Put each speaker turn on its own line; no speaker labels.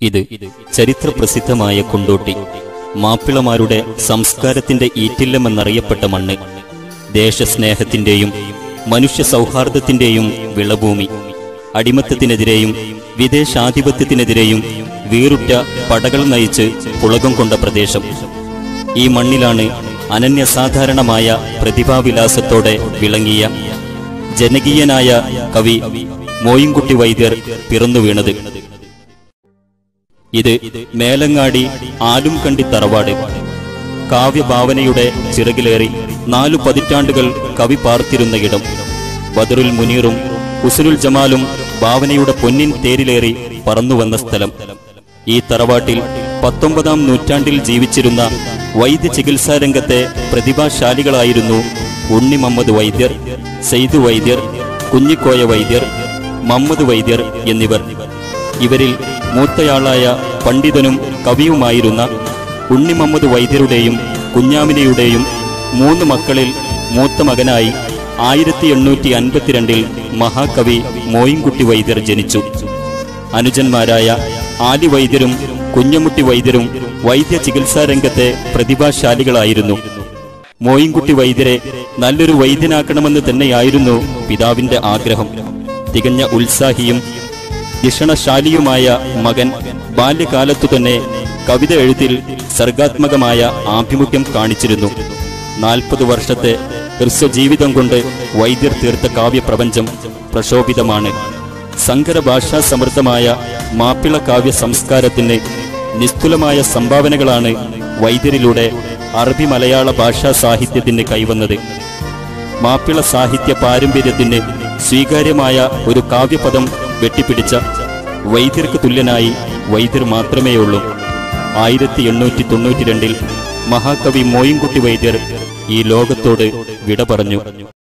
ഇത് ചരിത്ര പ്രസിദ്ധമായ കൊണ്ടോട്ടി മാപ്പിളമാരുടെ സംസ്കാരത്തിന്റെ ഈറ്റില്ലമെന്നറിയപ്പെട്ട മണ്ണ് ദേശസ്നേഹത്തിന്റെയും മനുഷ്യ സൗഹാർദ്ദത്തിന്റെയും വിളഭൂമി അടിമത്തത്തിനെതിരെയും വിദേശാധിപത്യത്തിനെതിരെയും വീറുറ്റ പടകൾ നയിച്ച് പുളകം കൊണ്ട പ്രദേശം ഈ മണ്ണിലാണ് അനന്യസാധാരണമായ പ്രതിഭാവിലാസത്തോടെ വിളങ്ങിയ ജനകീയനായ കവി മോയിൻകുട്ടി വൈദ്യർ പിറന്നു വീണത് ഇത് മേലങ്ങാടി ആലുംകണ്ടി തറവാട് കാവ്യഭാവനയുടെ ചിറകിലേറി നാലു പതിറ്റാണ്ടുകൾ കവി പാർത്തിരുന്ന ഇടം ബദറുൽ മുനീറും ഉസുലുൽ ജമാലും ഭാവനയുടെ പൊന്നിൻ തേരിലേറി പറന്നുവന്ന സ്ഥലം ഈ തറവാട്ടിൽ പത്തൊമ്പതാം നൂറ്റാണ്ടിൽ ജീവിച്ചിരുന്ന വൈദ്യ ചികിത്സാ രംഗത്തെ പ്രതിഭാശാലികളായിരുന്നു ഉണ്ണി മുഹമ്മദ് വൈദ്യർ സെയ്ദു വൈദ്യർ കുഞ്ഞിക്കോയ വൈദ്യർ മമ്മദ് വൈദ്യർ എന്നിവർ ഇവരിൽ മൂത്തയാളായ പണ്ഡിതനും കവിയുമായിരുന്ന ഉണ്ണി മുഹമ്മദ് വൈദ്യരുടെയും കുഞ്ഞാമിനയുടെയും മൂന്ന് മക്കളിൽ മൂത്ത മകനായി ആയിരത്തി എണ്ണൂറ്റി അൻപത്തിരണ്ടിൽ മഹാകവി മോയിൻകുട്ടി വൈദ്യർ ജനിച്ചു അനുജന്മാരായ ആലി വൈദ്യരും കുഞ്ഞമുട്ടി വൈദ്യരും വൈദ്യ ചികിത്സാ രംഗത്തെ പ്രതിഭാശാലികളായിരുന്നു മോയിൻകുട്ടി വൈദ്യരെ നല്ലൊരു വൈദ്യനാക്കണമെന്ന് തന്നെയായിരുന്നു പിതാവിന്റെ ആഗ്രഹം തികഞ്ഞ ഉത്സാഹിയും ധിഷണശാലിയുമായ മകൻ ബാല്യകാലത്തു തന്നെ കവിത എഴുത്തിൽ സർഗാത്മകമായ ആഭിമുഖ്യം കാണിച്ചിരുന്നു നാൽപ്പത് വർഷത്തെ ഹ്രസ്വജീവിതം കൊണ്ട് വൈദ്യർ തീർത്ത കാവ്യപ്രപഞ്ചം പ്രക്ഷോഭിതമാണ് സങ്കര ഭാഷാ സമൃദ്ധമായ മാപ്പിള കാവ്യ സംസ്കാരത്തിന് നിസ്തുലമായ സംഭാവനകളാണ് വൈദ്യരിലൂടെ അറബി മലയാള ഭാഷാ സാഹിത്യത്തിന് കൈവന്നത് മാപ്പിള സാഹിത്യ പാരമ്പര്യത്തിന് സ്വീകാര്യമായ ഒരു കാവ്യപദം വെട്ടിപ്പിടിച്ച വൈദ്യർക്ക് തുല്യനായി വൈദ്യർ മാത്രമേയുള്ളൂ ആയിരത്തി എണ്ണൂറ്റി തൊണ്ണൂറ്റി രണ്ടിൽ മഹാകവി മോയിൻകുട്ടി വൈദ്യർ ഈ ലോകത്തോട് വിട പറഞ്ഞു